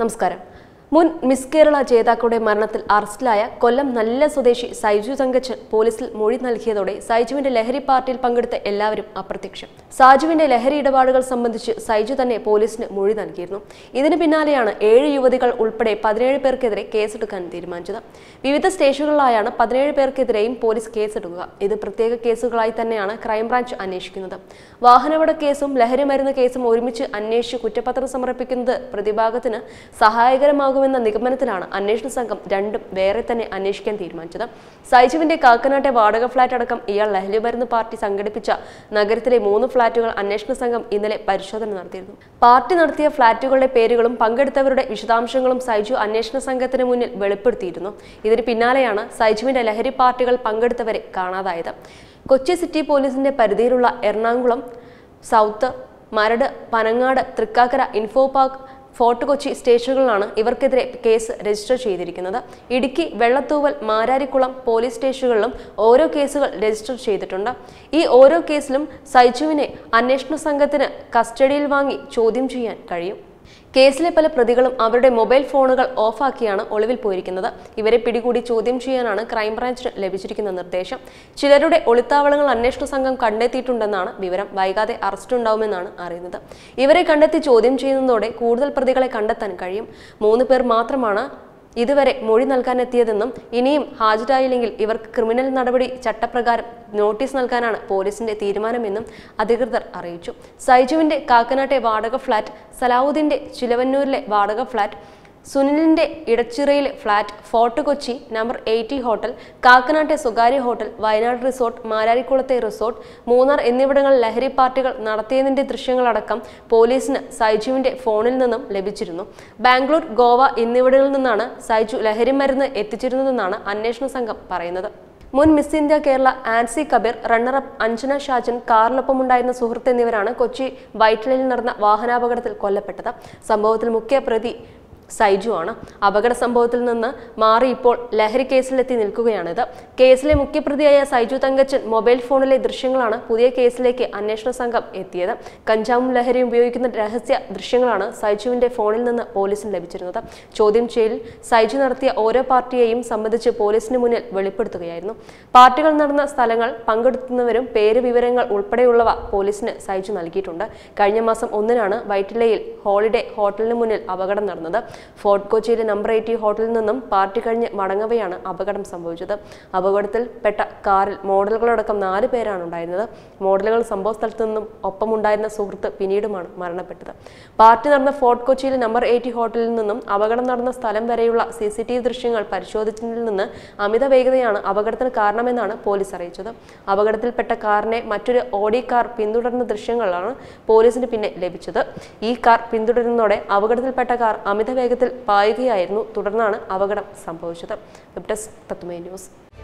നമസ്കാരം മുൻ മിസ് കേരള ജേതാക്കളുടെ മരണത്തിൽ അറസ്റ്റിലായ കൊല്ലം നല്ല സ്വദേശി സൈജു തങ്കച്ചൻ പോലീസിൽ മൊഴി നൽകിയതോടെ സൈജുവിന്റെ ലഹരി പാർട്ടിയിൽ പങ്കെടുത്ത എല്ലാവരും അപ്രത്യക്ഷം സാജുവിന്റെ ലഹരി ഇടപാടുകൾ സംബന്ധിച്ച് സൈജു തന്നെ പോലീസിന് മൊഴി നൽകിയിരുന്നു ഇതിന് പിന്നാലെയാണ് ഏഴ് യുവതികൾ ഉൾപ്പെടെ പതിനേഴ് പേർക്കെതിരെ കേസെടുക്കാൻ തീരുമാനിച്ചത് വിവിധ സ്റ്റേഷനുകളിലായാണ് പതിനേഴ് പേർക്കെതിരെയും പോലീസ് കേസെടുക്കുക ഇത് പ്രത്യേക കേസുകളായി തന്നെയാണ് ക്രൈംബ്രാഞ്ച് അന്വേഷിക്കുന്നത് വാഹനപട കേസും ലഹരി മരുന്ന് കേസും ഒരുമിച്ച് അന്വേഷിച്ച് കുറ്റപത്രം സമർപ്പിക്കുന്നത് പ്രതിഭാഗത്തിന് സഹായകരമാകുമെന്ന നിഗമനത്തിലാണ് അന്വേഷണ സംഘം രണ്ടും വേറെ തന്നെ അന്വേഷിക്കാൻ തീരുമാനിച്ചത് സൈജുവിന്റെ കാക്കനാട്ടെ വാടക ഫ്ളാറ്റ് അടക്കം ഇയാൾ ലഹരി മരുന്ന് പാർട്ടി സംഘടിപ്പിച്ച നഗരത്തിലെ മൂന്ന് ഫ്ളാറ്റുകൾ അന്വേഷണ സംഘം ഇന്നലെ പരിശോധന നടത്തിയിരുന്നു പാർട്ടി നടത്തിയ ഫ്ളാറ്റുകളുടെ പേരുകളും പങ്കെടുത്തവരുടെ വിശദാംശങ്ങളും സൈജു അന്വേഷണ സംഘത്തിന് മുന്നിൽ വെളിപ്പെടുത്തിയിരുന്നു ഇതിന് പിന്നാലെയാണ് സൈജുവിന്റെ ലഹരി പാർട്ടികൾ പങ്കെടുത്തവരെ കാണാതായത് കൊച്ചി സിറ്റി പോലീസിന്റെ പരിധിയിലുള്ള Ernakulam south Maradu Panangad Thrikkakara info park fort Kochi സ്റ്റേഷനുകളിലാണ് ഇവർക്കെതിരെ കേസ് രജിസ്റ്റർ ചെയ്തിരിക്കുന്നത് ഇടുക്കി വെള്ളത്തൂവൽ മാരാരിക്കുളം പോലീസ് സ്റ്റേഷനുകളിലും ഓരോ കേസുകൾ രജിസ്റ്റർ ചെയ്തിട്ടുണ്ട് ഈ ഓരോ കേസിലും സൈജുവിനെ അന്വേഷണ സംഘത്തിന് കസ്റ്റഡിയിൽ വാങ്ങി ചോദ്യം ചെയ്യാൻ കഴിയും കേസിലെ പല പ്രതികളും അവരുടെ മൊബൈൽ ഫോണുകൾ ഓഫാക്കിയാണ് ഒളിവിൽ പോയിരിക്കുന്നത് ഇവരെ പിടികൂടി ചോദ്യം ചെയ്യാനാണ് ക്രൈംബ്രാഞ്ചിന് ലഭിച്ചിരിക്കുന്ന നിർദ്ദേശം ചിലരുടെ ഒളിത്താവളങ്ങൾ അന്വേഷണ സംഘം കണ്ടെത്തിയിട്ടുണ്ടെന്നാണ് വിവരം വൈകാതെ അറസ്റ്റ് ഉണ്ടാവുമെന്നാണ് അറിയുന്നത് ഇവരെ കണ്ടെത്തി ചോദ്യം ചെയ്യുന്നതോടെ കൂടുതൽ പ്രതികളെ കണ്ടെത്താൻ കഴിയും മൂന്ന് പേർ മാത്രമാണ് ഇതുവരെ മൊഴി നൽകാനെത്തിയതെന്നും ഇനിയും ഹാജരായില്ലെങ്കിൽ ഇവർക്ക് ക്രിമിനൽ നടപടി ചട്ടപ്രകാരം നോട്ടീസ് നൽകാനാണ് പോലീസിന്റെ തീരുമാനമെന്നും അധികൃതർ അറിയിച്ചു സൈജുവിന്റെ കാക്കനാട്ടെ വാടക ഫ്ളാറ്റ് സലാവുദ്ദീന്റെ ചിലവന്നൂരിലെ വാടക ഫ്ളാറ്റ് സുനിലിന്റെ ഇടച്ചിറയിലെ flat fort Kochi number eighty hotel കാക്കനാട്ടെ സ്വകാര്യ ഹോട്ടൽ വയനാട് റിസോർട്ട് മാരാരിക്കുളത്തെ റിസോർട്ട് മൂന്നാർ എന്നിവിടങ്ങളിൽ ലഹരി പാർട്ടികൾ നടത്തിയതിന്റെ ദൃശ്യങ്ങളടക്കം പോലീസിന് സൈജുവിന്റെ ഫോണിൽ നിന്നും ലഭിച്ചിരുന്നു ബാംഗ്ലൂർ ഗോവ എന്നിവിടങ്ങളിൽ നിന്നാണ് സൈജു ലഹരി മരുന്ന് എത്തിച്ചിരുന്നതെന്നാണ് അന്വേഷണ സംഘം പറയുന്നത് മുൻ miss India Kerala Ansi Kabeer runner up Anjana Shajan കാറിനൊപ്പമുണ്ടായിരുന്ന സുഹൃത്ത് എന്നിവരാണ് കൊച്ചി വൈറ്റിലയിൽ നടന്ന വാഹനാപകടത്തിൽ കൊല്ലപ്പെട്ടത് സംഭവത്തിൽ മുഖ്യ പ്രതി സൈജു ആണ് അപകട സംഭവത്തിൽ നിന്ന് മാറി ഇപ്പോൾ ലഹരി കേസിലെത്തി നിൽക്കുകയാണിത് കേസിലെ മുഖ്യപ്രതിയായ സൈജു തങ്കച്ചൻ മൊബൈൽ ഫോണിലെ ദൃശ്യങ്ങളാണ് പുതിയ കേസിലേക്ക് അന്വേഷണ സംഘം എത്തിയത് കഞ്ചാവും ലഹരിയും ഉപയോഗിക്കുന്ന രഹസ്യ ദൃശ്യങ്ങളാണ് സൈജുവിന്റെ ഫോണിൽ നിന്ന് പോലീസിന് ലഭിച്ചിരുന്നത് ചോദ്യം ചെയ്യലിൽ സൈജു നടത്തിയ ഓരോ പാർട്ടിയെയും സംബന്ധിച്ച് പോലീസിന് മുന്നിൽ വെളിപ്പെടുത്തുകയായിരുന്നു പാർട്ടികൾ നടന്ന സ്ഥലങ്ങൾ പങ്കെടുക്കുന്നവരും പേര് വിവരങ്ങൾ ഉൾപ്പെടെയുള്ളവ പോലീസിന് സൈജു നൽകിയിട്ടുണ്ട് കഴിഞ്ഞ മാസം ഒന്നിനാണ് വൈറ്റിലയിൽ ഹോളിഡേ ഹോട്ടലിന് മുന്നിൽ അപകടം നടന്നത് ഫോർട്ട് കൊച്ചിയിലെ നമ്പർ എയ്റ്റി ഹോട്ടലിൽ നിന്നും പാർട്ടി കഴിഞ്ഞ് മടങ്ങവെയാണ് അപകടം സംഭവിച്ചത് അപകടത്തിൽ പെട്ട കാറിൽ മോഡലുകളടക്കം നാല് പേരാണ് ഉണ്ടായിരുന്നത് മോഡലുകൾ സംഭവ സ്ഥലത്ത് നിന്നും ഒപ്പമുണ്ടായിരുന്ന സുഹൃത്ത് പിന്നീടുമാണ് മരണപ്പെട്ടത് പാർട്ടി നടന്ന ഫോർട്ട് കൊച്ചിയിലെ നമ്പർ എയ്റ്റി ഹോട്ടലിൽ നിന്നും അപകടം നടന്ന സ്ഥലം വരെയുള്ള സി സി ടി വി ദൃശ്യങ്ങൾ പരിശോധിച്ചതിൽ നിന്ന് അമിത വേഗതയാണ് അപകടത്തിന് കാരണമെന്നാണ് പോലീസ് അറിയിച്ചത് അപകടത്തിൽപ്പെട്ട കാറിനെ മറ്റൊരു ഓഡി കാർ പിന്തുടർന്ന ദൃശ്യങ്ങളാണ് പോലീസിന് പിന്നെ ലഭിച്ചത് ഈ കാർ പിന്തുടരുന്നതോടെ അപകടത്തിൽപ്പെട്ട കാർ അമിത വേഗത്തിൽ പായുകയായിരുന്നു തുടർന്നാണ് അപകടം സംഭവിച്ചത് വെബ് ഡെസ്ക് തത്തുമേ ന്യൂസ്